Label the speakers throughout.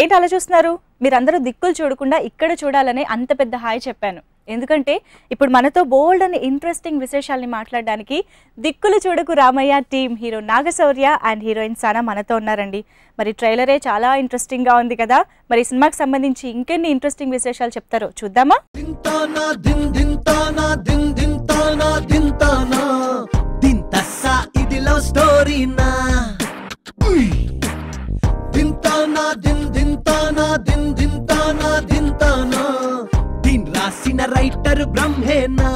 Speaker 1: ఏంటి అలా చూస్తున్నారు మీరందరూ దిక్కులు చూడకుండా ఇక్కడ చూడాలని అంత పెద్ద హాయ్ చెప్పాను ఎందుకంటే ఇప్పుడు మనతో బోల్డ్ అని ఇంట్రెస్టింగ్ విశేషాల్ని మాట్లాడడానికి Dikkulu Choodaku Ramayya team hero Nagashaurya and heroine Sana మనతో ఉన్నారండి మరి ట్రైలరే చాలా ఇంట్రెస్టింగ్గా ఉంది కదా మరి ఈ సినిమాకి సంబంధించి ఇంకెన్ని ఇంట్రెస్టింగ్ విశేషాలు చెప్తారో చూద్దామా
Speaker 2: దింతానా దిన్ దింతానా దిన్ దింతానా దింతానా దింతస్సా ఇది లవ్ స్టోరీనా దింతానా దిన్ దింతానా దిన్ దింతానా దింతానా దీన్ రాసిన రైటర్ బ్రహ్మేనా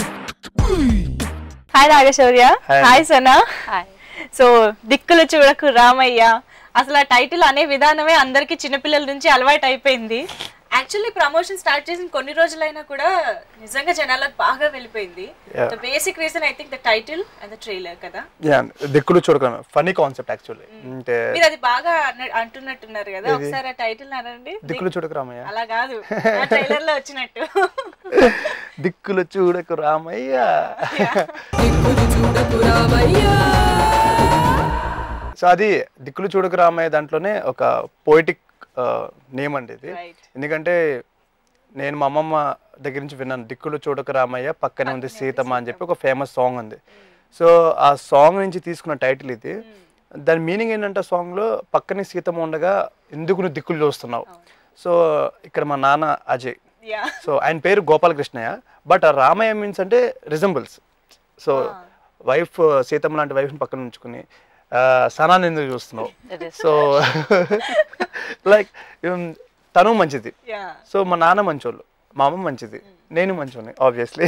Speaker 1: hi Nagashaurya
Speaker 3: Hi.
Speaker 1: Hi Sana
Speaker 4: hi
Speaker 1: so Dikkulu Choodaku Ramayya అసలు ఆ టైటిల్ అనే విధానమే అందరికి చిన్నపిల్లల నుంచి అలవాటు అయిపోయింది యాక్చువల్లీ ప్రమోషన్ స్టార్ట్ చేసిన కొన్ని రోజులైనా కూడా నిజంగా జనాలకు బాగా వెళ్ళిపోయింది
Speaker 3: Yeah.
Speaker 1: The basic reason I think the title and the trailer కదా
Speaker 3: యా దిక్కులు చూడకను ఫనీ కాన్సెప్ట్ యాక్చువల్లీ అంటే
Speaker 1: మీరు అది బాగా అన్న- అంటున్నట్టున్నారు కదా
Speaker 3: ఏది?
Speaker 1: ఒకసారి ఆ టైటిల్ అనండి
Speaker 3: దిక్కులు చూడకు రామయ్య
Speaker 1: అలా కాదు ఆ ట్రైలర్ లో వచ్చినట్టు
Speaker 3: దిక్కులు చూడకు రామయ్య సో అది దిక్కులు చూడకు రామయ్య దాంట్లోనే ఒక పోయిటిక్ నేమ్ అండి ఇది
Speaker 1: Right.
Speaker 3: ఎందుకంటే నేను మా అమ్మమ్మ దగ్గర నుంచి విన్నాను దిక్కులు చూడకు రామయ్య పక్కనే ఉంది సీతమ్మ అని చెప్పి ఒక ఫేమస్ సాంగ్ ఉంది సో ఆ సాంగ్ నుంచి తీసుకున్న టైటిల్ ఇది దాని మీనింగ్ ఏంటంటే ఆ సాంగ్లో పక్కనే సీతమ్మ ఉండగా ఎందుకు నువ్వు దిక్కులు చూస్తున్నావు సో ఇక్కడ మా నాన్న అజయ్
Speaker 1: యా
Speaker 3: సో ఆయన పేరు గోపాలకృష్ణయ్య బట్ ఆ రామయ్య మీన్స్ అంటే రిజంబుల్స్ సో వైఫ్ సీతమ్మ లాంటి వైఫ్ని పక్కన ఉంచుకుని ఆ, సనాన్ని ఎందుకు చూస్తున్నావు
Speaker 4: It is
Speaker 3: సో లైక్ తను మంచిది
Speaker 1: యా
Speaker 3: సో మా నాన్న మంచోళ్ళు మా అమ్మ మంచిది నేను మంచోని ఆబ్వియస్లీ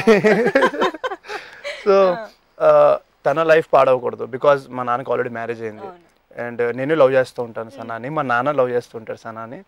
Speaker 3: సో తన లైఫ్ పాడవకూడదు బికాజ్ మా నాన్నకి ఆల్రెడీ మ్యారేజ్ అయింది అండ్ నేను లవ్ చేస్తూ ఉంటాను సనాని మా నాన్న లవ్ చేస్తూ ఉంటాడు సనాని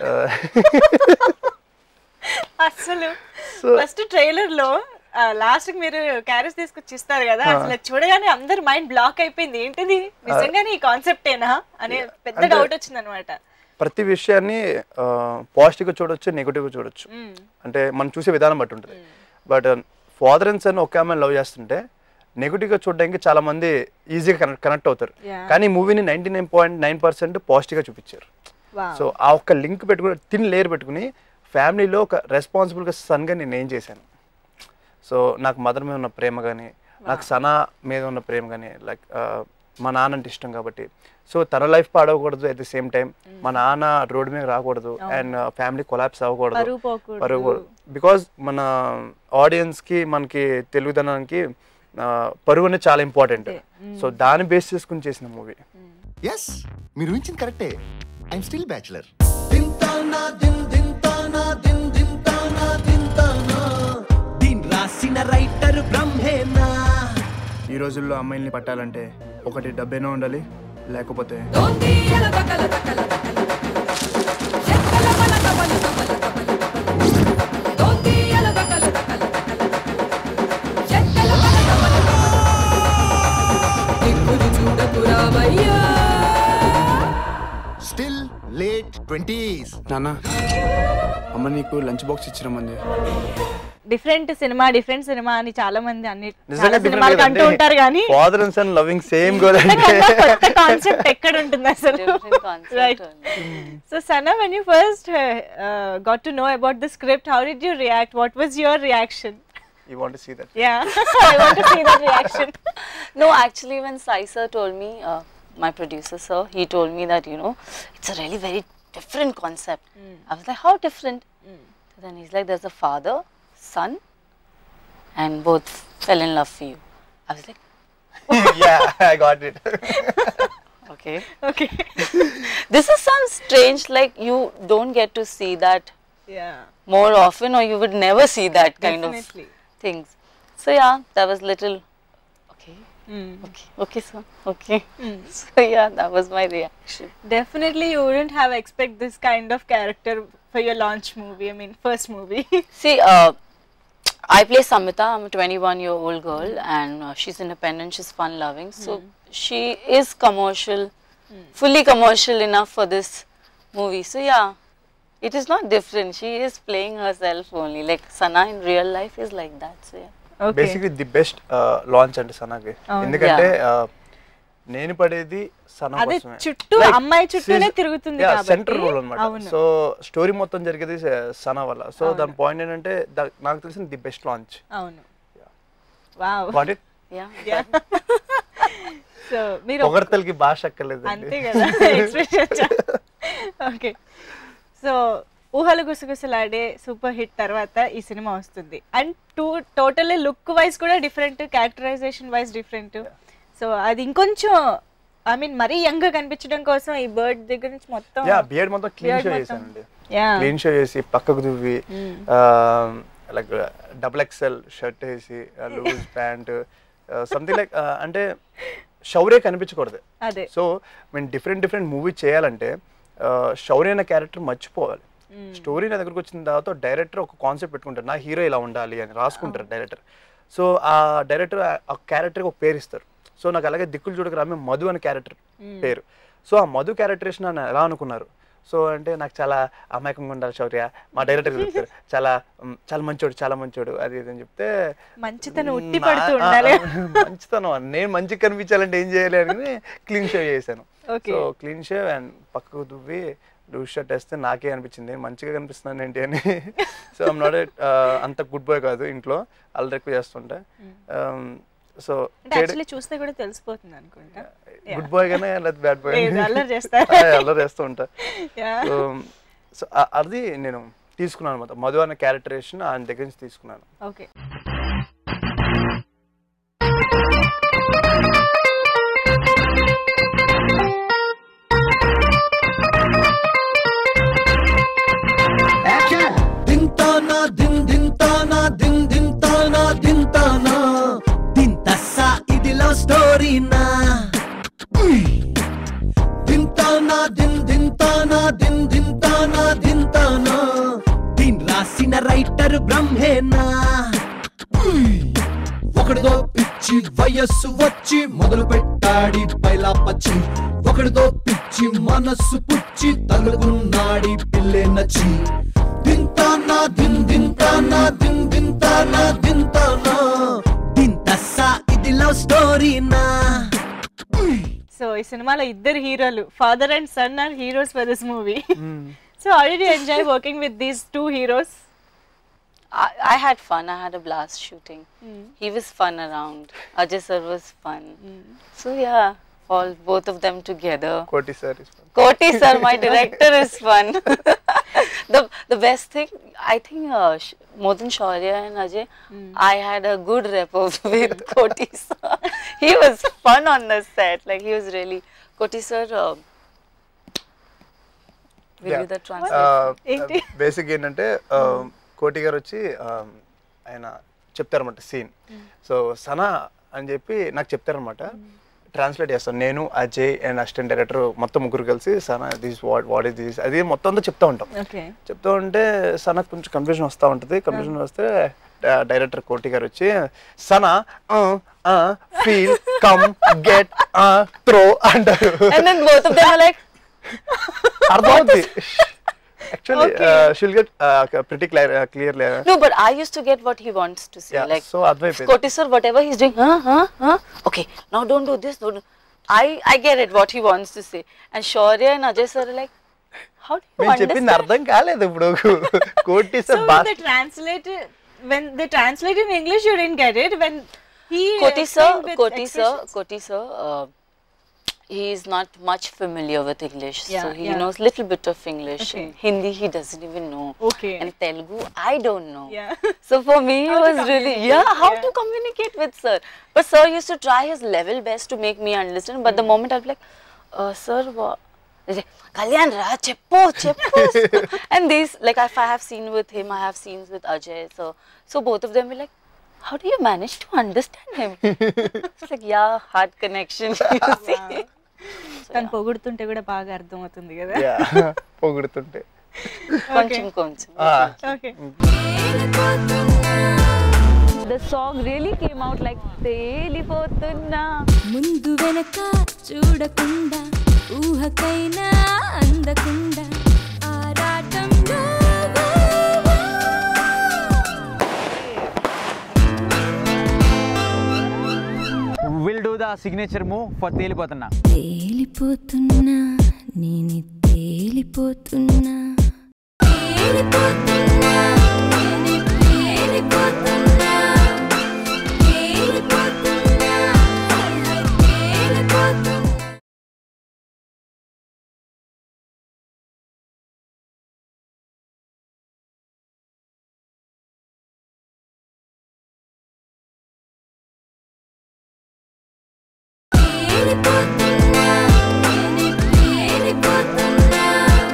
Speaker 1: అసలు
Speaker 3: So-
Speaker 1: ఫస్ట్ ట్రైలర్ లో లాస్ట్ కి మీరు క్యారెస్ తీసుకొచ్చి ఇస్తారు కదా అసలు అది చూడగానే అందరు మైండ్ బ్లాక్ అయిపోయింది ఏంటిది నిజంగానే ఈ కాన్సెప్ట్ ఏనా అనే పెద్ద
Speaker 3: అంటే-
Speaker 1: డౌట్ వచ్చింది అనమాట
Speaker 3: ప్రతి విషయాన్ని పాజిటివ్గా చూడొచ్చు నెగిటివ్గా చూడొచ్చు అంటే మనం చూసే విధానం బట్టి ఉంటుంది బట్ ఫాదర్ అండ్ సన్ ఒకే అమ్మాయిని లవ్ చేస్తుంటే నెగిటివ్గా చూడడానికి చాలా మంది ఈజీగా కనెక్ట్ కనెక్ట్ అవుతారు
Speaker 1: Yeah.
Speaker 3: కానీ మూవీని ninety nine point nine percent పాజిటివ్గా చూపించారు సో ఆ ఒక్క లింక్ పెట్టుకుని తిన్ లేయర్ పెట్టుకుని ఫ్యామిలీలో ఒక రెస్పాన్సిబుల్గా సన్గా నేను ఏం చేశాను సో నాకు మదర్ మీద ఉన్న ప్రేమ కానీ నాకు సనా మీద ఉన్న ప్రేమ కానీ లైక్ మా నాన్న అంటే ఇష్టం కాబట్టి సో తన లైఫ్ పాడవకూడదు అట్ ది సేమ్ టైం మా నాన్న రోడ్డు మీద రాకూడదు అండ్ ఫ్యామిలీ కొలాప్స్ అవ్వకూడదు
Speaker 1: పరువు పోకూడదు.
Speaker 3: పరువు బికాజ్ మన ఆడియన్స్కి మనకి తెలుగుదనానికి ఆ, పరువు అనేది చాలా ఇంపార్టెంట్ సో దాన్ని బేస్ చేసుకుని చేసిన మూవీ
Speaker 5: ఎస్ మీరు ఊహించింది కరెక్టే ఐఎమ్ స్టిల్ బ్యాచులర్
Speaker 2: దింతానా దిన్ దింతానా దిన్ దింతానా దింతానా దీన్ రాసిన రైటర్ బ్రహ్మేనా
Speaker 3: ఈ రోజుల్లో అమ్మాయిల్ని పట్టాలంటే ఒకటి డబ్బేనో ఉండాలి లేకపోతే
Speaker 5: స్టిల్ లేట్ ట్వంటీస్
Speaker 3: నాన్న అమ్మ నీకు లంచ్ బాక్స్ ఇచ్చిరమ్మంది
Speaker 1: డిఫరెంట్ సినిమా డిఫరెంట్ సినిమా అని చాలా మంది అన్ని
Speaker 3: నిజంగా
Speaker 1: చాలా సినిమాలకు అంటూ ఉంటారు కానీ
Speaker 3: father and son loving same goal అంటే
Speaker 1: ఇంతకన్నా కొత్త కాన్సెప్ట్ ఎక్కడ ఉంటుంది అసలు
Speaker 4: Different concept
Speaker 1: right so Sana when you first got to know about the script how did you react what was your reaction
Speaker 3: you want see that
Speaker 1: yeah I want to see that reaction
Speaker 4: No, actually, when Sai sir told me, uh, my producer sir, he told me that you know it's a really very different concept. I was like, how different? So then he's like, there's a father, son, and both fell in love for you. I was like,
Speaker 3: yeah I got it
Speaker 4: okay.
Speaker 1: Okay
Speaker 4: This is some strange, like you don't get to see that
Speaker 1: yeah
Speaker 4: more often, or you would never see that kind
Speaker 1: Definitely.
Speaker 4: of things. So yeah, that was little. Okay. Okay. Okay, sir. Okay. So yeah, that was my reaction.
Speaker 1: Definitely you wouldn't have expect this kind of character for your launch movie. I mean, first movie.
Speaker 4: See, uh, I play Samita. I'm a 21 year old girl, and uh, she's independent. She's fun loving. So she is commercial, fully commercial enough for this movie. So yeah, it is not different. She is playing herself only. Like Sana in real life is like that. So yeah.
Speaker 1: okay.
Speaker 3: Basically the best launch అంటే సనాకి
Speaker 1: అవును.
Speaker 3: ఎందుకంటే నేను పడేది సన
Speaker 1: అదే
Speaker 3: కోసమే.
Speaker 1: చుట్టూ
Speaker 3: Like,
Speaker 1: అమ్మాయి చుట్టూనే
Speaker 3: she's-
Speaker 1: తిరుగుతుంది
Speaker 3: yeah,
Speaker 1: కాబట్టి.
Speaker 3: సెంటర్ రోల్ అనమాట
Speaker 1: అవును.
Speaker 3: సో స్టోరీ మొత్తం జరిగేది స- సన వల్ల సో దాని పాయింట్ ఏంటంటే ద- నాకు తెలిసిన ది బెస్ట్ లాంచ్
Speaker 1: అవును wow
Speaker 3: what it
Speaker 4: Yeah.
Speaker 1: So మీరు
Speaker 3: పొగడతలకి భాష అక్కర్లేదు
Speaker 1: అంతే కదా ఎక్స్ప్రెషన్ ఓకే సో ఊహలు గుసగుసలాడే సూపర్ హిట్ తర్వాత ఈ సినిమా వస్తుంది and too totally look wise కూడా different characterization wise different so అది ఇంకొంచెం ఐ మీన్ మరీ యంగ్ గా కనిపించడం కోసం ఈ బర్డ్ దగ్గర నుంచి మొత్తం
Speaker 3: యా బియర్డ్ మొత్తం క్లీన్
Speaker 1: Beard
Speaker 3: షో
Speaker 1: మొత్తం.
Speaker 3: చేశానండి
Speaker 1: యా
Speaker 3: క్లీన్ షో చేసి పక్కకు దువ్వి లైక్ డబుల్ ఎక్సెల్ షర్ట్ వేసి లూజ్ ప్యాంట్ సంథింగ్ లైక్ అంటే శౌర్య కనిపించకూడదు
Speaker 1: అదే
Speaker 3: సో మేము డిఫరెంట్ డిఫరెంట్ మూవీ చేయాలంటే శౌర్య అనే క్యారెక్టర్ మర్చిపోవాలి స్టోరీ నా దగ్గరకు వచ్చిన తర్వాత డైరెక్టర్ ఒక కాన్సెప్ట్ పెట్టుకుంటారు నా హీరో ఇలా ఉండాలి అని రాసుకుంటారు డైరెక్టర్ సో ఆ డైరెక్టర్ ఆ క్యారెక్టర్కి ఒక పేరు ఇస్తారు సో నాకు అలాగే దిక్కులు చూడక రామే మధు అనే క్యారెక్టర్ పేరు సో ఆ మధు క్యారెక్టరేషన్ అని ఎలా అనుకున్నారు సో అంటే నాకు చాలా అమాయకంగా ఉండాలి శౌర్య మా డైరెక్టర్ చెప్తారు చాలా మ్, చాలా మంచోడు చాలా మంచోడు అది ఇది అని చెప్తే
Speaker 1: మంచితనం ఉట్టి
Speaker 3: నా-
Speaker 1: పడుతూ
Speaker 3: ఆ,
Speaker 1: ఉండాలి
Speaker 3: ఆ, మంచితనం నేను మంచి కనిపించాలంటే ఏం చేయాలి అని క్లీన్ షేవ్ చేశాను
Speaker 1: Okay.
Speaker 3: So clean shave and పక్కకు దువ్వి లూజ్ షర్ట్ వేస్తే నాకే అనిపించింది మంచిగా కనిపిస్తున్నాను ఏంటి అని సో ఐమ్ నాట్ అంత గుడ్ బాయ్ కాదు ఇంట్లో అల్లరి ఎక్కువ చేస్తుంటే సో
Speaker 1: అంటే యాక్చువల్లీ చూస్తే కూడా తెలిసిపోతుంది అనుకుంటా
Speaker 3: గుడ్ బాయ్ గానే లేదా బ్యాడ్ బాయ్
Speaker 1: లేదు, అల్లరి చేస్తా.
Speaker 3: అల్లరి చేస్తూ ఉంటా
Speaker 1: Yeah.
Speaker 3: సో సో అది నేను తీసుకున్నాను అనమాట మధు అనే క్యారెక్టరేషన్ ఆయన దగ్గర నుంచి తీసుకున్నాను
Speaker 1: ఓకే
Speaker 2: దింతానా దిన్ దింతానా దిన్ దింతానా దింతానా దింతస్సా ఇది లవ్ స్టోరీనా దింతానా దిన్ దింతానా దిన్ దింతానా దింతానా దీన్ రాసిన రైటర్ బ్రహ్మేనా ఒకడితో పిచ్చి వయస్సు వచ్చి మొదలు పెట్టాడి పైలా పచ్చి ఒకడితో పిచ్చి మనస్సు పుచ్చి తగులుకున్నాడి పిల్లే నచ్చి దింతానా దిన్ దింతానా దిన్ దింతానా దింతానా దింతస్సా ఇది లవ్ స్టోరీనా
Speaker 1: సో ఈ సినిమాలో ఇద్దరు హీరోలు father and son are heroes for this movie so already enjoy working with these two heroes
Speaker 4: I, I had fun. I had a blast shooting. He was fun around. Ajay sir was fun. So yeah, all both of them together.
Speaker 3: Koti sir
Speaker 4: Koti sir, my director is fun. the the best thing, I think, uh, Sh- more than Shaurya and Ajay, I had a good rapport with Koti sir. he was fun on the set. Like he was really Koti sir. Uh, will
Speaker 3: Yeah.
Speaker 4: be the translation.
Speaker 1: ఏంటి?
Speaker 3: Basic ఏంటంటే ఆ, కోటి గారు వచ్చి ఆ, ఆయన చెప్తారనమాట scene so Sana అని చెప్పి నాకు చెప్తారనమాట ట్రాన్స్లేట్ చేస్తాను నేను అజయ్ అండ్ అసిస్టెంట్ డైరెక్టర్ మొత్తం ముగ్గురు కలిసి Sana this what what is this అది మొత్తం అంతా చెప్తా ఉంటాం
Speaker 1: ఓకే
Speaker 3: చెప్తూ ఉంటే సనకు కొంచెం కన్ఫ్యూజన్ వస్తూ ఉంటుంది కన్ఫ్యూజన్ వస్తే డైరెక్టర్ కోటి గారు వచ్చి Sana feel come get through అంటారు
Speaker 4: and then both of them are like,
Speaker 3: అర్థమవుతుంది actually she'll get pretty clear clear
Speaker 4: No, but I used to get what he wants to say.
Speaker 3: Yeah,
Speaker 4: like,
Speaker 3: so అర్థమైపోయింది.
Speaker 4: Koti sir, whatever he's doing, huh, huh, huh? Okay, now don't do this, don't do. I, I get it, what he wants to say. And Shaurya and Ajay sir are like, how do you
Speaker 3: మేము చెప్పింది
Speaker 4: understand?
Speaker 3: అర్థం కాలేదు ఇప్పుడు Koti
Speaker 1: So
Speaker 3: sir
Speaker 1: when
Speaker 3: boss
Speaker 1: they translated when they translate in English, you didn't get it. When he
Speaker 4: Koti sir,
Speaker 1: explained with
Speaker 4: Koti sir,
Speaker 1: expressions-
Speaker 4: Koti sir, uh, he is not much familiar with English.
Speaker 1: Yeah,
Speaker 4: so he
Speaker 1: yeah.
Speaker 4: knows little bit of English.
Speaker 1: Okay.
Speaker 4: And Hindi, he doesn't even know.
Speaker 1: Okay.
Speaker 4: And Telugu, I don't know.
Speaker 1: Yeah.
Speaker 4: So for me,
Speaker 1: How
Speaker 4: it
Speaker 1: to
Speaker 4: was really
Speaker 1: communicate,
Speaker 4: yeah, how
Speaker 1: yeah.
Speaker 4: to communicate with sir. But sir used to try his level best to make me understand. But the moment I'll be like, uh, sir, what? Kalyan ra, cheppo, cheppo. and these, like if I have seen with him, I have scenes with Ajay. So, so both of them were like, how do you manage to understand him? it's like, yeah, heart connection. You see?
Speaker 1: తను పొగుడుతుంటే కూడా బాగా అర్థమవుతుంది కదా
Speaker 3: పొగుడుతుంటే
Speaker 4: కొంచెం కొంచెం.
Speaker 1: Okay
Speaker 6: The song really came out like తేలిపోతున్నా
Speaker 7: ముందు వెనక చూడకుండా ఊహకైనా అందకుండా ఆరాటంలో
Speaker 8: We'll do the signature move for తేలిపోతున్నా
Speaker 7: తేలిపోతున్నా నేను తేలిపోతున్నా తేలిపోతున్నా నేను తేలిపోతున్నా తేలిపోతున్నా తేలిపోతున్నా తేలిపోతున్నా నేను తేలిపోతున్నా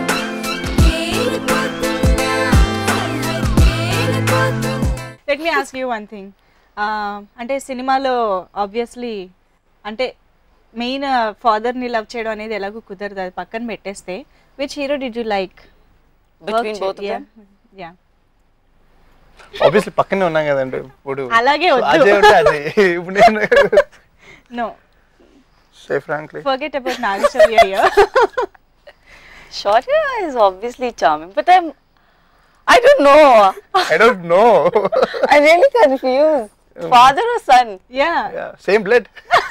Speaker 7: తేలిపోతున్నా తేలిపోతున్నా
Speaker 1: let me ask you one thing అంటే సినిమాలో ఆబ్వియస్లీ అంటే మెయిన్ ఫాదర్ని లవ్ చేయడం అనేది ఎలాగో కుదరదు అది పక్కన పెట్టేస్తే which hero did you like
Speaker 4: Between both of them?
Speaker 1: Yeah
Speaker 3: obviously పక్కనే ఉన్నాం కదండి ఇప్పుడు
Speaker 1: అలాగే
Speaker 3: So,
Speaker 1: వద్దు.
Speaker 3: అజయ్ ఉంటే అజయ్ ఇప్పుడు నేను
Speaker 1: no
Speaker 3: say frankly
Speaker 1: forget about Nagashaurya here.
Speaker 4: Shaurya is obviously charming, but I'm. I don't know.
Speaker 3: I don't know
Speaker 4: I'm really confused. Father or son?
Speaker 1: yeah
Speaker 3: same blood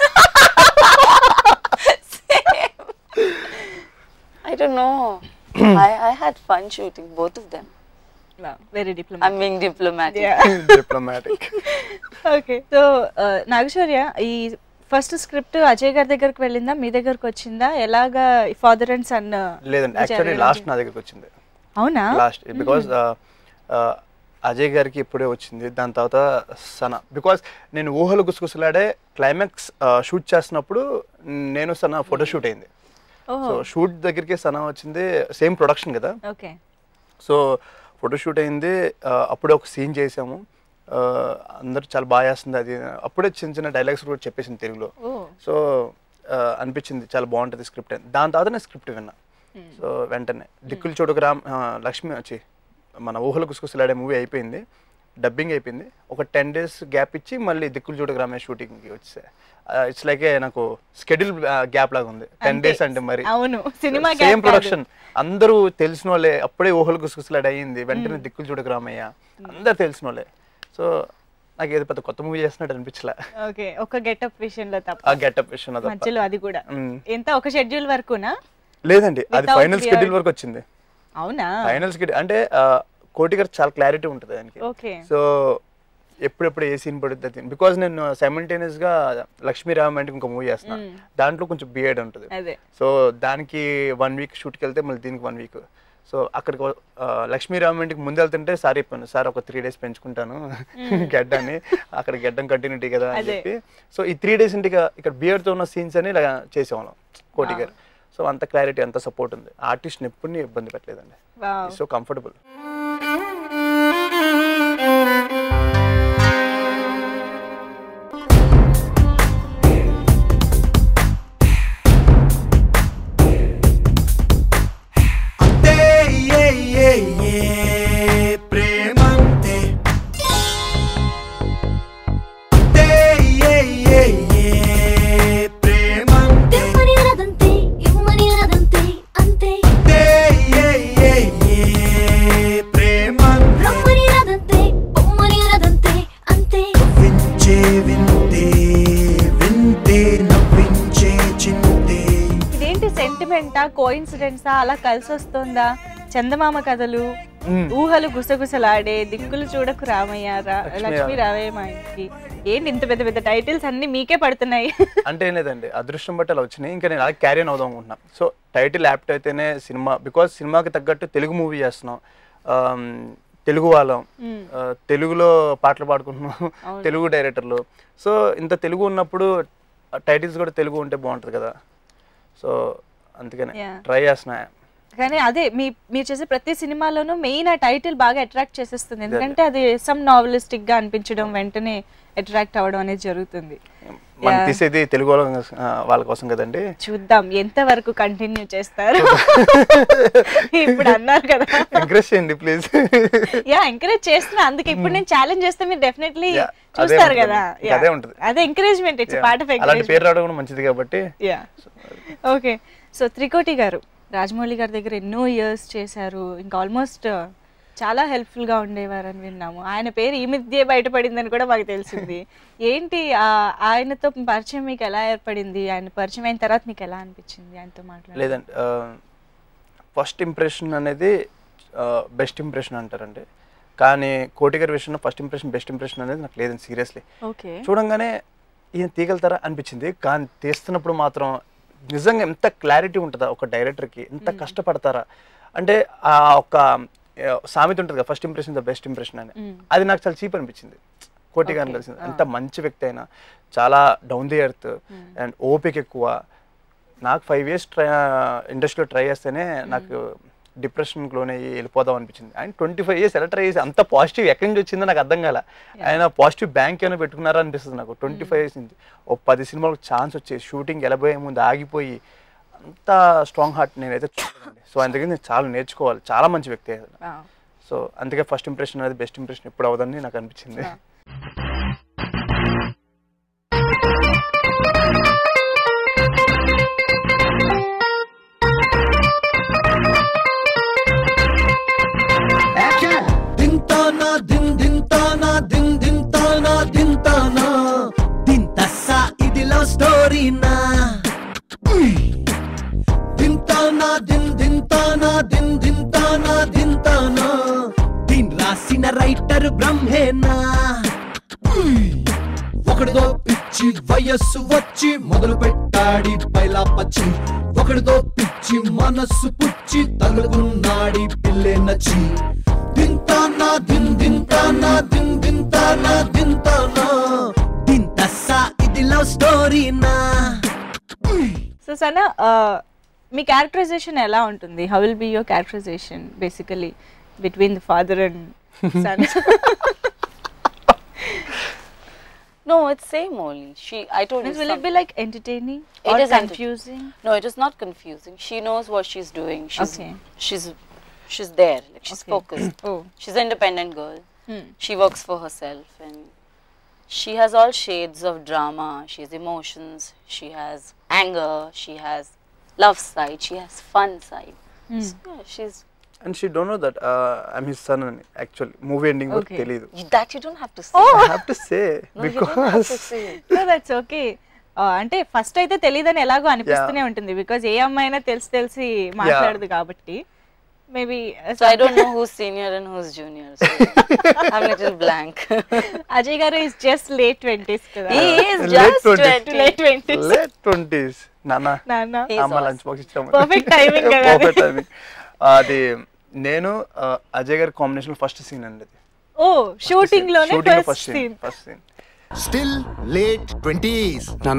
Speaker 4: I don't know. I, I had fun shooting both of them.
Speaker 1: Very diploma
Speaker 4: I'm being diplomatic.
Speaker 3: Diplomatic
Speaker 1: okay so Nagashaurya ఈ first script Ajay గారి దగ్గరకు వెళ్ళిందా మీ దగ్గరకు వచ్చిందా ఎలాగా father and son
Speaker 3: లేదండి actually last నా దగ్గరికి వచ్చింది
Speaker 1: అవునా
Speaker 3: లాస్ట్ బికాస్ అజయ్ గారికి ఇప్పుడే వచ్చింది దాని తర్వాత సన బికాస్ నేను ఊహలు గుసగుసలాడే క్లైమాక్స్ షూట్ చేస్తున్నప్పుడు నేను సన ఫోటో షూట్ అయింది సో షూట్ దగ్గరికి సన వచ్చింది సేమ్ ప్రొడక్షన్ కదా
Speaker 1: ఓకే
Speaker 3: సో ఫోటో షూట్ అయింది ఆ, అప్పుడే ఒక సీన్ చేసాము ఆ, అందరూ చాలా బాగా చేస్తుంది అది అప్పుడే చిన్న చిన్న డైలాగ్స్ కూడా చెప్పేసింది తెలుగులో
Speaker 1: ఓ
Speaker 3: సో ఆ, అనిపించింది చాలా బాగుంటుంది స్క్రిప్ట్ అని దాని తర్వాత నేను స్క్రిప్ట్ విన్నా సో వెంటనే దిక్కులు చూడకు రామ్ ఆ, లక్ష్మి వచ్చి మన ఊహలు గుసగుసలాడే మూవీ అయిపోయింది డబ్బింగ్ అయిపోయింది ఒక టెన్ డేస్ గ్యాప్ ఇచ్చి మళ్ళీ దిక్కులు చూడకు రామే షూటింగ్కి వచ్చే ఇట్స్ లైక్ నాకు స్కెడ్యూల్ గ్యాప్ లాగా ఉంది టెన్
Speaker 1: అంతే.
Speaker 3: డేస్ అంటే మరి
Speaker 1: అవును సినిమా
Speaker 3: సేమ్ ప్రొడక్షన్ అందరూ తెలిసిన వాళ్ళే అప్పుడే ఊహలు గుసగుసలాడ అయ్యింది వెంటనే దిక్కులు చూడకు రామయ్య అందరు తెలిసిన వాళ్ళే సో నాకు ఏదో పెద్ద కొత్త మూవీ చేస్తున్నట్టు అనిపించలే
Speaker 1: ఓకే ఒక గెటప్ విషయంలో
Speaker 3: ఆ
Speaker 1: తప్ప
Speaker 3: గెటప్ విషయం తప్ప.
Speaker 1: మధ్యలో అది కూడా
Speaker 3: మ్మ్.
Speaker 1: ఎంత ఒక షెడ్యూల్ వరకునా
Speaker 3: లేదండి అది
Speaker 1: Without
Speaker 3: ఫైనల్
Speaker 1: beard.
Speaker 3: స్కెడ్యూల్ వరకు వచ్చింది
Speaker 1: అవునా
Speaker 3: ఫైనల్ స్కెడ్యూల్ అంటే ఆ, కోటి గారు చాలా క్లారిటీ ఉంటుంది దానికి
Speaker 1: ఓకే
Speaker 3: సో ఎప్పుడెప్పుడు ఏ సీన్ పడుతుంది అది బికాజ్ నేను సైమల్టేనియస్ గా లక్ష్మీ రామ్ అంటే ఇంకో మూవీ చేస్తున్నా దాంట్లో కొంచెం బిఎడ్ ఉంటుంది
Speaker 1: అదే
Speaker 3: సో దానికి వన్ వీక్ షూట్కి వెళ్తే మళ్ళీ దీనికి వన్ వీక్ సో అక్కడికి వ- ఆ, లక్ష్మీ రామంటికి ముందు వెళ్తుంటే సార్ చెప్పాను సార్ ఒక త్రీ డేస్ పెంచుకుంటాను గడ్డాన్ని అక్కడ గడ్డం కంటిన్యూటీ కదా అని
Speaker 1: అదే.
Speaker 3: చెప్పి సో ఈ త్రీ డేస్ ఇంటికి ఇక్కడ బియర్తో ఉన్న సీన్స్ అని ఇలా చేసేవాళ్ళం కోటి గారు సో అంత క్లారిటీ అంత సపోర్ట్ ఉంది ఆర్టిస్ట్ని ఎప్పుడు ఇబ్బంది పెట్టలేదండి
Speaker 1: వావ్
Speaker 3: సో కంఫర్టబుల్
Speaker 2: అంతే ఏ ఏ ఏ ప్రేమంతే అంతే ఏ ఏ ఏ ప్రేమంతే
Speaker 7: తెమ్మని అనదంతే ఇమ్మని అనదంతే అంతే
Speaker 2: అంతే ఏ ఏ ఏ ప్రేమంతే
Speaker 7: రమ్మని అనదంతే పొమ్మని అనదంతే అంతే
Speaker 2: వించే వింతే వింతే నవ్వించే చింతే
Speaker 1: ఇదేంటి సెంటిమెంటా కోయిన్సిడెన్సా అలా కలిసి వస్తుందా చందమామ కథలు ఊహలు గుసగుసలాడే దిక్కులు చూడకు రామయ్య రా-
Speaker 3: లక్ష్మీ
Speaker 1: లక్ష్మీ రావయ్య మా ఇంటికి ఏంటి ఇంత పెద్ద పెద్ద టైటిల్స్ అన్ని మీకే పడుతున్నాయి
Speaker 3: అంటే ఏం లేదండి అదృష్టం బట్టి అలా వచ్చినాయి ఇంకా నేను అలా క్యారీ ఆన్ అవుదాం అనుకుంటున్నా సో టైటిల్ యాప్ట్ అయితేనే సినిమా బికాజ్ సినిమాకి తగ్గట్టు తెలుగు మూవీ చేస్తున్నాం ఆమ్, తెలుగు వాళ్ళం ఆ, తెలుగులో పాటలు పాడుకుంటున్నాం తెలుగు డైరెక్టర్లు సో ఇంత తెలుగు ఉన్నప్పుడు టైటిల్స్ కూడా తెలుగు ఉంటే బాగుంటుంది కదా సో అందుకనే
Speaker 1: Yeah.
Speaker 3: ట్రై చేస్తున్నా
Speaker 1: కానీ అదే మీ మీరు చేసే ప్రతి సినిమాలోనూ మెయిన్ ఆ టైటిల్ బాగా అట్రాక్ట్ చేసేస్తుంది ఎందుకంటే అది సమ్ నావలిస్టిక్ గా అనిపించడం వెంటనే అట్రాక్ట్ అవ్వడం అనేది జరుగుతుంది
Speaker 3: మనం
Speaker 1: Yeah.
Speaker 3: తీసేది తెలుగు వాళ్ళ ఆ, వాళ్ళ కోసం కదండి
Speaker 1: చూద్దాం ఎంత వరకు కంటిన్యూ చేస్తారు ఇప్పుడు అన్నారు కదా
Speaker 3: ఎంకరేజ్ చేయండి ప్లీజ్
Speaker 1: యా ఎంకరేజ్ చేస్తున్నా అందుకే ఇప్పుడు నేను ఛాలెంజ్ చేస్తే మీరు డెఫినెట్లీ
Speaker 3: Yeah, అదే
Speaker 1: చూస్తారు
Speaker 3: ఉంటుంది.
Speaker 1: కదా
Speaker 3: ఇంకా
Speaker 1: Yeah.
Speaker 3: అదే ఉంటుంది.
Speaker 1: అదే ఎంకరేజ్మెంట్ ఇట్స్ పార్ట్ ఆఫ్
Speaker 3: అలాంటి పేరు రావడం కూడా మంచిది కాబట్టి
Speaker 1: యా ఓకే సో త్రికోటి గారు రాజమౌళి గారి దగ్గర ఎన్నో ఇయర్స్ చేశారు ఇంకా ఆల్మోస్ట్ చాలా హెల్ప్ఫుల్ గా ఉండేవారని విన్నాము ఆయన పేరు ఈ మధ్య బయటపడిందని కూడా మాకు తెలిసింది ఏంటి ఆ, ఆయనతో పరిచయం మీకు ఎలా ఏర్పడింది ఆయన పరిచయం అయిన తర్వాత మీకు ఎలా అనిపించింది ఆయనతో మాట్లాడి
Speaker 3: లేదండి ఫస్ట్ ఇంప్రెషన్ అనేది బెస్ట్ ఇంప్రెషన్ అంటారండి కానీ కోటి గారి విషయంలో ఫస్ట్ ఇంప్రెషన్ బెస్ట్ ఇంప్రెషన్ అనేది నాకు లేదండి సీరియస్లీ
Speaker 1: ఓకే
Speaker 3: చూడంగానే ఈయన తీగలుతారా అనిపించింది కానీ తీస్తున్నప్పుడు మాత్రం నిజంగా ఎంత క్లారిటీ ఉంటుందా ఒక డైరెక్టర్కి ఎంత కష్టపడతారా అంటే ఆ ఒక ఆ, సామెత ఉంటుంది కదా first impression the best impression అని అది నాకు చాలా చీప్ అనిపించింది కోటి గారిని కలిసింది ఎంత మంచి వ్యక్తి అయినా చాలా డౌన్ ది ఎర్త్ అండ్ ఓపిక ఎక్కువ నాకు ఫైవ్ ఇయర్స్ ట్రై ఇండస్ట్రీలో ట్రై చేస్తేనే నాకు డిప్రెషన్కి లోనే వెళ్ళిపోదాం అనిపించింది ఆయన ట్వంటీ ఫైవ్ ఇయర్స్ ఎలా ట్రై చేసి అంత పాజిటివ్ ఎక్కడి నుంచి వచ్చిందో నాకు అర్థం కాల ఆయన పాజిటివ్ బ్యాంక్ ఏమైనా పెట్టుకున్నారా అనిపిస్తుంది నాకు ట్వంటీ ఫైవ్ ఇయర్స్ నుంచి ఓ పది సినిమాలకు ఛాన్స్ వచ్చేసి షూటింగ్ వెళ్ళబోయే ముందు ఆగిపోయి అంత స్ట్రాంగ్ హార్ట్ నేనైతే చూడలేదండి సో ఆయన దగ్గర నేను చాలా నేర్చుకోవాలి చాలా మంచి వ్యక్తి ఆయన సో అందుకే ఫస్ట్ ఇంప్రెషన్ అనేది బెస్ట్ ఇంప్రెషన్ ఎప్పుడు అవదని నాకు అనిపించింది
Speaker 2: దింతానా దిన్ దింతానా దిన్ దింతానా దింతానా దింతస్సా ఇది లవ్ స్టోరీనా దింతానా దిన్ దింతానా దిన్ దింతానా దింతానా దీన్ రాసిన రైటర్ బ్రహ్మేనా ఒకడితో పిచ్చి వయస్సు వచ్చి మొదలు పెట్టాడి పైలా పచ్చి ఒకడితో పిచ్చి మనస్సు పుచ్చి తగులుకున్నాడి పిల్లే నచ్చి దింతానా దిన్ దింతానా దిన్ దింతానా దింతానా దింతస్సా ఇది లవ్ స్టోరీనా
Speaker 1: సో సన మీ క్యారెక్టరైజేషన్ ఎలా ఉంటుంది how will be your characterization basically between the father and son
Speaker 4: No, it's same only. She, I told you.
Speaker 1: will it
Speaker 4: some-
Speaker 1: be like entertaining
Speaker 4: It
Speaker 1: or
Speaker 4: is enter-
Speaker 1: confusing
Speaker 4: No, it is not confusing. She knows what she's doing. She's
Speaker 1: Okay.
Speaker 4: she's she's there. Like she's
Speaker 1: Okay.
Speaker 4: focused.
Speaker 1: oh
Speaker 4: She's an independent girl.
Speaker 1: Hmm.
Speaker 4: She works for herself and she has all shades of drama. She has emotions. She has anger. She has love side. She has fun side. So, yeah, she's
Speaker 3: and she don't know that I'm his son అని actual movie ending వరకు
Speaker 1: Okay.
Speaker 3: తెలియదు
Speaker 4: that you don't have to say.
Speaker 3: I have to say
Speaker 4: No, you don't have
Speaker 3: because
Speaker 4: to say.
Speaker 1: So that's okay అంటే first అయితే తెలియదని ఎలాగో అనిపిస్తూనే ఉంటుంది because ఏ అమ్మాయినా తెలిసి తెలిసి మాట్లాడదు కాబట్టి maybe
Speaker 4: So I don't know who's senior and who's junior. So I'm a little blank.
Speaker 1: Ajay garu is just late twenties కదా
Speaker 4: he is
Speaker 3: Late
Speaker 4: just
Speaker 3: 20s.
Speaker 4: 20.
Speaker 1: Late twenties
Speaker 3: late twenties నాన్న
Speaker 1: నాన్న
Speaker 4: He's
Speaker 3: అమ్మ
Speaker 4: awesome.
Speaker 3: లంచ్ బాక్స్ ఇచ్చాము
Speaker 1: Perfect timing కదా అది.
Speaker 3: Perfect timing అది నేను ఆ, అజయ్ గారి కాంబినేషన్ ఫస్ట్ సీన్ అండి అది
Speaker 1: ఓ షూటింగ్ లోనే
Speaker 3: shooting
Speaker 1: first
Speaker 3: first scene
Speaker 1: scene
Speaker 3: first scene
Speaker 5: still late twenties
Speaker 9: నాన్న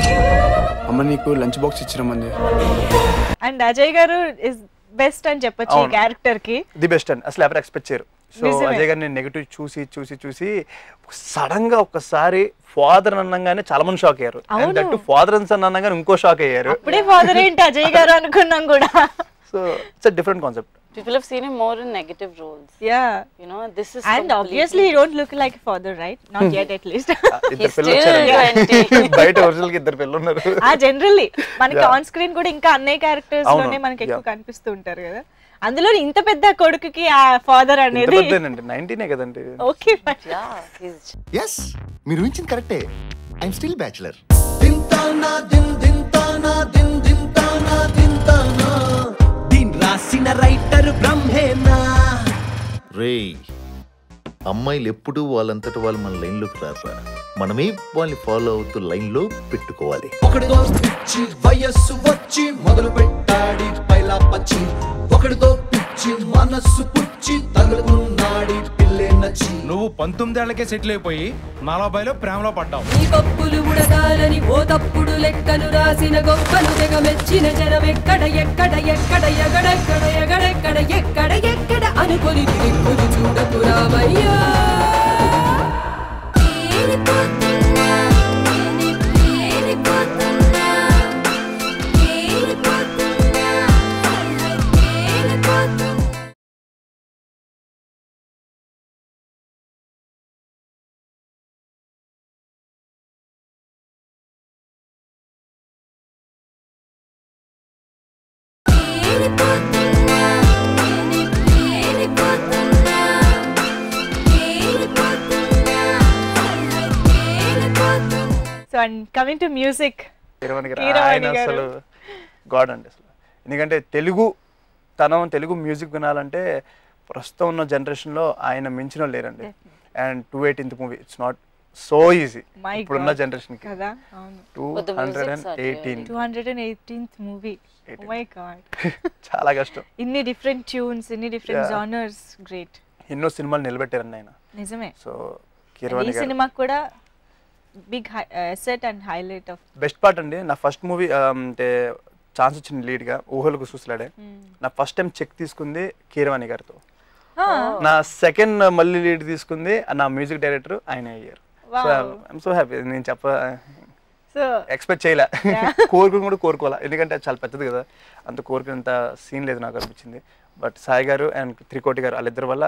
Speaker 9: అమ్మ నీకు లంచ్ బాక్స్ ఇచ్చిరమ్మంది
Speaker 1: and Ajay garu is best అని చెప్పొచ్చు ఈ
Speaker 3: అవును.
Speaker 1: క్యారెక్టర్ కి
Speaker 3: ది బెస్ట్ అండి అసలు ఎవరు ఎక్స్పెక్ట్ చేయరు సో
Speaker 1: నిజమే.
Speaker 3: అజయ్ గారిని నెగిటివ్ చూసి చూసి చూసి సడన్ గా ఒక్కసారి ఫాదర్ అనగానే చాలా మంది షాక్ అయ్యారు
Speaker 1: అవును.
Speaker 3: అండ్ దట్టు ఫాదర్ అని అనగానే ఇంకో షాక్ అయ్యారు
Speaker 1: అప్పుడే ఫాదర్ ఏంటి అజయ్ గారు అనుకున్నాం కూడా
Speaker 3: so it's different concept
Speaker 4: People have seen him more in negative roles.
Speaker 1: Yeah
Speaker 4: You know, this is
Speaker 1: and obviously you don't look like father right not yet at least
Speaker 3: ఇద్దరు
Speaker 4: He's
Speaker 3: పిల్లలు
Speaker 4: still
Speaker 3: వచ్చారండి
Speaker 4: 20.
Speaker 3: బయట original కి ఇద్దరు పిల్లలు ఉన్నారు
Speaker 1: ఆ generally మనకి
Speaker 3: Yeah.
Speaker 1: ఆన్ స్క్రీన్ కూడా ఇంకా అన్నయ్య క్యారెక్టర్స్
Speaker 3: అవును.
Speaker 1: లోనే మనకి ఎక్కువ
Speaker 3: Yeah.
Speaker 1: కనిపిస్తూ ఉంటారు కదా అందులో ఇంత పెద్ద కొడుకుకి ఆ ఫాదర్
Speaker 3: ఇంత
Speaker 1: అనేది
Speaker 3: పెద్దనండి నైన్టీనే కదండి
Speaker 1: ఓకే
Speaker 4: Yeah, he's
Speaker 5: ఎస్ మీరు ఊహించింది కరెక్టే ఐఎమ్ స్టిల్ బ్యాచులర్
Speaker 2: దింతానా దిన్ దింతానా దిన్ దింతానా దింతానా దీన్ రాసిన రైటర్ బ్రహ్మేనా
Speaker 10: రే అమ్మాయిలు ఎప్పుడూ వాళ్ళంతట వాళ్ళు మన లైన్లోకి రారా మనమే వాళ్ళని ఫాలో అవుతూ లైన్లో పెట్టుకోవాలి
Speaker 2: ఒకడితో పిచ్చి వయస్సు వచ్చి మొదలు పెట్టాడి పైలా పచ్చి ఒకడితో పిచ్చి మనస్సు పుచ్చి తగులుకున్నాడి పిల్లే నచ్చి
Speaker 9: నువ్వు పంతొమ్మిదేళ్లకే సెటిల్ అయిపోయి నలభైలో ప్రేమలో పడ్డావు
Speaker 11: ఈ పప్పులు ఉడగాలని ఓ తప్పుడు లెక్కలు రాసిన గొప్పలు తెగ మెచ్చిన జనం ఎక్కడ ఎక్కడ ఎక్కడ ఎగడెక్కడ ఎగడెక్కడ ఎక్కడ ఎక్కడ అనుకొని దిక్కులు చూడకు రామయ్యా
Speaker 7: పేలిపోతున్నా నేను పేలిపోతున్నా పేలిపోతున్నా పేలిపోతున్నా పేలిపోతున్నా నేను పేలిపోతున్నా
Speaker 1: so and coming to music
Speaker 3: Keeravani garu
Speaker 1: Keeravani
Speaker 3: ఆయన
Speaker 1: గారు.
Speaker 3: అసలు గాడ్ అండి అసలు ఎందుకంటే తెలుగు తనం తెలుగు మ్యూజిక్ వినాలంటే ప్రస్తుతం ఉన్న జనరేషన్లో ఆయన మించిన వాళ్ళు లేరండి and two eighteenth movie it's not so easy
Speaker 1: My
Speaker 3: ఇప్పుడున్న
Speaker 1: God.
Speaker 3: జనరేషన్కి
Speaker 1: కదా అవును
Speaker 3: two
Speaker 4: But the
Speaker 3: hundred
Speaker 4: musics
Speaker 3: and
Speaker 4: are
Speaker 3: eighteen
Speaker 1: two hundred and eighteenth movie my God
Speaker 3: చాలా కష్టం
Speaker 1: ఇన్ని డిఫరెంట్ ట్యూన్స్ ఇన్ని డిఫరెంట్
Speaker 3: Yeah.
Speaker 1: జానర్స్ గ్రేట్
Speaker 3: ఎన్నో సినిమాలు నిలబెట్టారండి ఆయన
Speaker 1: నిజమే
Speaker 3: సో
Speaker 1: ఈ
Speaker 3: కీరవాణి గారు
Speaker 1: సినిమాకి కూడా big set and highlight of
Speaker 3: best part అండి నా ఫస్ట్ మూవీ అంటే ఛాన్స్ వచ్చింది లీడ్గా ఊహలకు చూసలాడే నా ఫస్ట్ టైం చెక్ తీసుకుంది కీరవాణి గారితో నా సెకండ్ మళ్ళీ లీడ్ తీసుకుంది నా మ్యూజిక్ డైరెక్టర్ ఆయన అయ్యారు so
Speaker 1: Wow.
Speaker 3: I'm so happy నేను చెప్ప
Speaker 1: సో
Speaker 3: ఎక్స్పెక్ట్ చేయలే కోరుకుని కూడా కోరుకోవాలా ఎందుకంటే అది చాలా పెద్దది కదా అంత కోరుకునేంత సీన్ లేదు నాకు అనిపించింది బట్ సాయి గారు అండ్ త్రికోటి గారు వాళ్ళిద్దరి వల్ల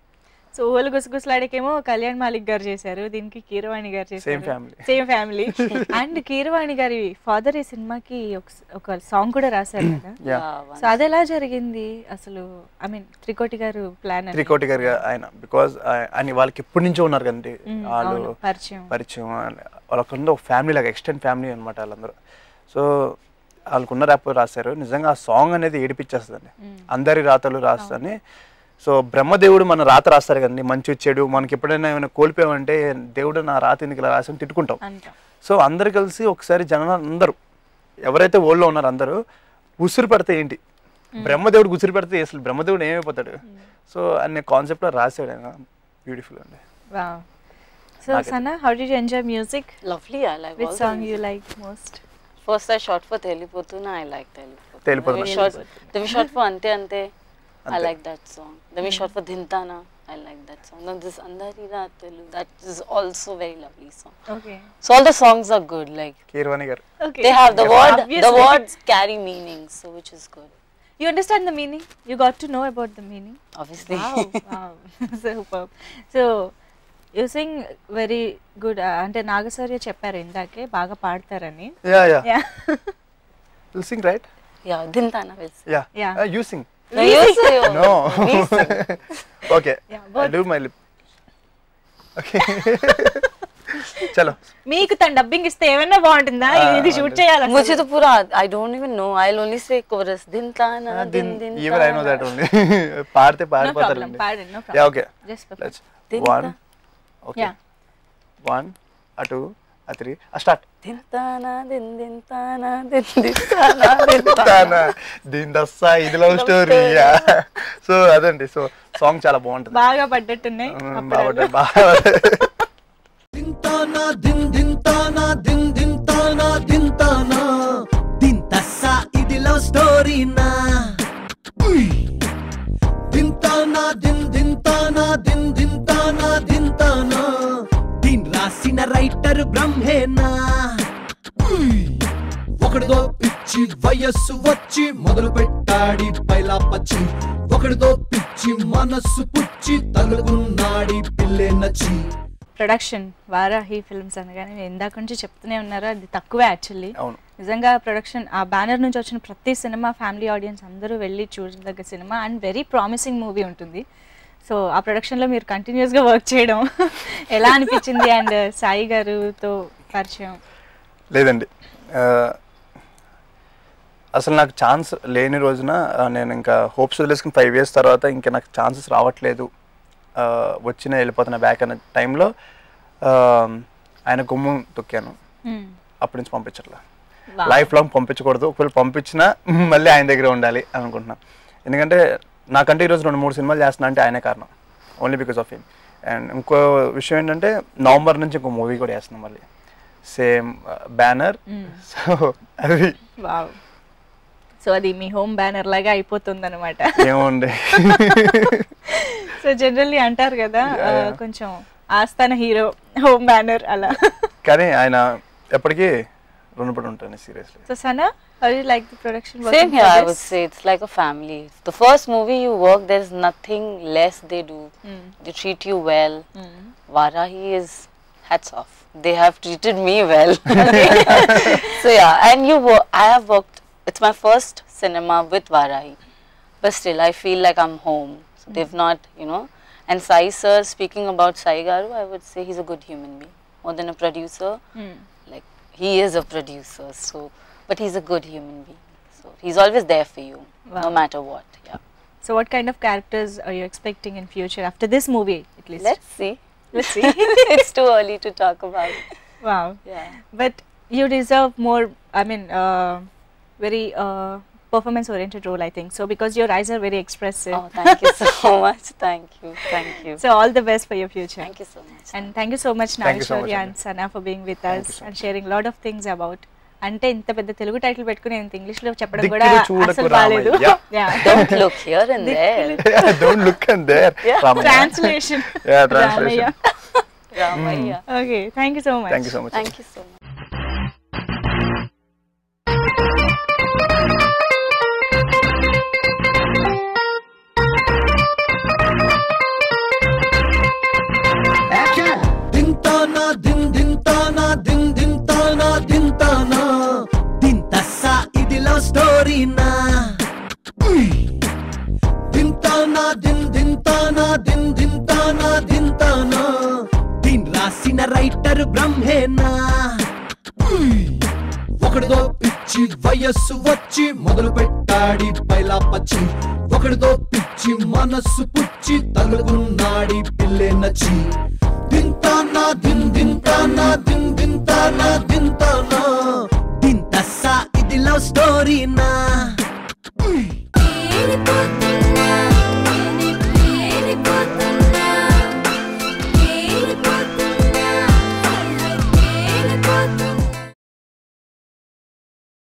Speaker 1: సో ఊహలు గుసగుసలాడకేమో కళ్యాణ్ మాలిక్ గారు చేశారు దీనికి కీరవాణి గారు చేశారు
Speaker 3: family.
Speaker 1: Same family and Keeravani గారి ఫాదర్ ఈ సినిమాకి ఒక- ఒక సాంగ్ కూడా రాశారు కదా
Speaker 3: Yeah.
Speaker 1: సో అది ఎలా జరిగింది అసలు ఐ మీన్ త్రికోటి గారు ప్లాన్
Speaker 3: త్రికోటి గారు ఆయన బికాజ్ ఆయన వాళ్ళకి ఎప్పటి నుంచో ఉన్నారు కదండి
Speaker 1: Mm,
Speaker 3: వాళ్ళు
Speaker 1: అవును, పరిచయం.
Speaker 3: పరిచయం వాళ్ళకుంద ఒక ఫ్యామిలీ లాగా ఎక్స్టెండ్ ఫ్యామిలీ అనమాట వాళ్ళందరూ సో వాళ్ళకున్న ర్యాప్ రాశారు నిజంగా ఆ సాంగ్ అనేది ఏడిపించేస్తుందండి అందరి రాతలు రాస్తాని సో బ్రహ్మదేవుడు మన రాత రాస్తారు కదండి మంచి చెడు మనకి ఎప్పుడైనా ఏమైనా కోల్పోయామంటే దేవుడు నా రాత ఎందుకు ఇలా రాసి తిట్టుకుంటాం
Speaker 1: అంటాం
Speaker 3: సో అందరు కలిసి ఒకసారి జనాలు అందరూ ఎవరైతే ఓల్డ్లో ఉన్నారో అందరూ ఉసిరి పడితే ఏంటి బ్రహ్మదేవుడు ఉసిరి పెడితే అసలు బ్రహ్మదేవుడు ఏమైపోతాడు సో అనే కాన్సెప్ట్లో రాశాడు ఆయన బ్యూటిఫుల్ అండి
Speaker 1: వావ్ సో
Speaker 3: నాకైతే-
Speaker 1: Sana how do you enjoy music
Speaker 4: Lovely, I like
Speaker 1: which
Speaker 4: all the
Speaker 1: song you
Speaker 4: music.
Speaker 1: Like most
Speaker 4: First I shot for Telipotuna, I like Telipotuna.
Speaker 3: Telipotuna.
Speaker 4: Then we shot, then we shot for Ante Ante, I
Speaker 3: Ante.
Speaker 4: like that song. Then we shot for Dhintana, I like that song. Now this Andari Ratelu, that is also very lovely song.
Speaker 1: Okay
Speaker 4: So all the songs are good, like
Speaker 3: Keeravani garu
Speaker 1: okay
Speaker 4: they have the word, the
Speaker 1: Obviously.
Speaker 4: words carry meaning, so which is good.
Speaker 1: You understand the meaning? You got to know about the meaning?
Speaker 4: Obviously.
Speaker 1: Wow, wow. Superb. So, you sing very good. uh, అంటే నాగశౌర్య చెప్పారు ఇందాకే బాగా పాడతారని
Speaker 3: yeah yeah
Speaker 1: Yeah.
Speaker 3: Will sing right
Speaker 4: Yeah, Dhintana will sing.
Speaker 3: Yeah
Speaker 1: Yeah.
Speaker 3: You sing
Speaker 4: No, you say, oh,
Speaker 3: no
Speaker 4: we sing.
Speaker 3: Okay
Speaker 1: Yeah,
Speaker 3: I
Speaker 1: both.
Speaker 3: Do my lip okay చలో
Speaker 1: మీకు తన dubbing ఇస్తే ఏమైనా బాగుంటుందా ఇది షూట్ చేయాలి అసలు.
Speaker 4: मुझे तो पूरा I don't even know. I'll only say chorus. Dhintana, din din.
Speaker 3: Even I know that only పాడితే
Speaker 1: No
Speaker 3: పాడిపోతారు
Speaker 1: problem, పాడండి, no
Speaker 3: yeah
Speaker 1: problem.
Speaker 3: Okay
Speaker 1: Just perfect.
Speaker 3: Let's
Speaker 4: Dinta.
Speaker 3: One okay
Speaker 1: Yeah.
Speaker 3: One అటు ఆ త్రీ ఆ start
Speaker 4: Dhintana, din dintana, din dintana, dintana.
Speaker 3: దీని దస్సా ఇది love story so అదండి సో సాంగ్ చాలా బాగుంటుంది
Speaker 1: బాగా పడ్డట్టున్నాయి
Speaker 3: బాగుంటుంది
Speaker 1: అప్పుడు
Speaker 3: బాగా
Speaker 2: దింతానా దిన్ దింతానా దిన్ దింతానా దింతానా దిన్ తస్సా ఇది లవ్ స్టోరీనా ఉయ్. దింతానా దిన్ దింతానా దిన్ దింతానా దింతానా దీన్ రాసిన రైటర్ బ్రహ్మేనా ఉయ్. ఒకడితో పిచ్చి వయస్సు వచ్చి మొదలు పెట్టాడి పైలా పచ్చి ఒకడితో పిచ్చి మనస్సు పుచ్చి తగులుకున్నాడి పిల్లే నచ్చి
Speaker 1: ప్రొడక్షన్ వారాహి ఫిల్మ్స్ అనగానే మీరు ఇందాక నుంచి చెప్తూనే ఉన్నారు అది తక్కువే యాక్చువల్లీ
Speaker 3: అవును
Speaker 1: నిజంగా ప్రొడక్షన్ ఆ బ్యానర్ నుంచి వచ్చిన ప్రతి సినిమా ఫ్యామిలీ ఆడియన్స్ అందరూ వెళ్ళి చూడదగ్గ సినిమా అండ్ వెరీ ప్రామిసింగ్ మూవీ ఉంటుంది సో ఆ ప్రొడక్షన్లో మీరు కంటిన్యూస్గా వర్క్ చేయడం ఎలా అనిపించింది అండ్ సాయి గారుతో పరిచయం
Speaker 3: లేదండి ఆ, అసలు నాకు ఛాన్స్ లేని రోజున ఆ, నేను ఇంకా హోప్స్ వదిలేసుకుని ఫైవ్ ఇయర్స్ తర్వాత ఇంకా నాకు ఛాన్సెస్ రావట్లేదు ఆ, వచ్చిన వెళ్ళిపోతున్న బ్యాక్ అనే టైంలో ఆయన గుమ్మం తొక్కాను
Speaker 1: Hmm.
Speaker 3: అప్పటి నుంచి పంపించట్లా
Speaker 1: Wow.
Speaker 3: లైఫ్ లాంగ్ పంపించకూడదు ఒకవేళ పంపించినా మళ్ళీ ఆయన దగ్గర ఉండాలి అని అనుకుంటున్నా ఎందుకంటే నాకంటే ఈరోజు రెండు మూడు సినిమాలు చేస్తున్నా అంటే ఆయనే కారణం only because of him and ఇంకో విషయం ఏంటంటే నవంబర్ నుంచి ఇంకో మూవీ కూడా చేస్తున్నాం మళ్ళీ సేమ్ బ్యానర్
Speaker 1: Mm.
Speaker 3: సో అది
Speaker 1: వావ్ సో అది మీ హోమ్ బ్యానర్ లాగా అయిపోతుంది అనమాట
Speaker 3: ఏముంది
Speaker 1: సో జనరల్లీ అంటారు కదా
Speaker 3: Yeah,
Speaker 1: ఆ,
Speaker 3: yeah.
Speaker 1: కొంచెం ఆస్థాన హీరో హోమ్ బ్యానర్ అలా
Speaker 3: కానీ ఆయన ఎప్పటికీ రుణపడి ఉంటాను seriously
Speaker 1: so Sana how you like the production
Speaker 4: Same here, I would say it's like a family. The first movie you work, there's nothing less they do.
Speaker 1: Mm.
Speaker 4: They treat you well.
Speaker 1: Mm.
Speaker 4: Varahi is hats off. They have treated me well. so yeah, and you work. I have worked. It's my first cinema with Varahi, but still I feel like I'm home. So they've not, you know. And Sai sir, speaking about Sai Garu, I would say he's a good human being. More than a producer,
Speaker 1: Mm.
Speaker 4: like he is a producer so but he's a good human being so he's always there for you no
Speaker 1: Wow.
Speaker 4: matter what yeah
Speaker 1: So what kind of characters are you expecting in future after this movie at least?
Speaker 4: let's see
Speaker 1: Let's see.
Speaker 4: it's too early to talk about it
Speaker 1: wow.
Speaker 4: yeah
Speaker 1: But you deserve more. I mean, uh, very uh, performance-oriented role, I think. So because your eyes are very expressive.
Speaker 4: oh thank you so much thank you thank you
Speaker 1: So all the best for your future.
Speaker 4: thank you so much
Speaker 1: And thank you so much,
Speaker 3: Thank you so much,
Speaker 1: Nageshwarya and
Speaker 3: Andy.
Speaker 1: Sana, for being with
Speaker 3: Thank
Speaker 1: us
Speaker 3: you so
Speaker 1: and sharing lot of things about. అంటే ఇంత పెద్ద Telugu title పెట్టుకుని ఇంత English లో చెప్పడం కూడా
Speaker 3: దిక్కులు చూడకు
Speaker 1: అసలు బాలేదు
Speaker 3: Ramayya.
Speaker 4: don't look here and there
Speaker 3: don't look and there
Speaker 1: translation
Speaker 3: Yeah, translation.
Speaker 4: Ramaya.
Speaker 1: Okay thank you so much
Speaker 3: thank you so much
Speaker 4: thank you so much
Speaker 2: దింతానా దిన్ దింతానా దిన్ దింతానా దింతానా దింతస్సా ఇది లవ్ స్టోరీనా దింతానా దిన్ దింతానా దిన్ దింతానా దింతానా దీన్ రాసిన రైటర్ బ్రహ్మేనా ఒకడితో పిచ్చి వయస్సు వచ్చి మొదలు పెట్టాడి పైలా పచ్చి ఒకడితో పిచ్చి మనస్సు పుచ్చి తగులుకున్నాడి పిల్లే నచ్చి దింతానా దిన్ దింతానా దిన్ దింతానా దింతానా దింతస్సా ఇది లవ్ స్టోరీనా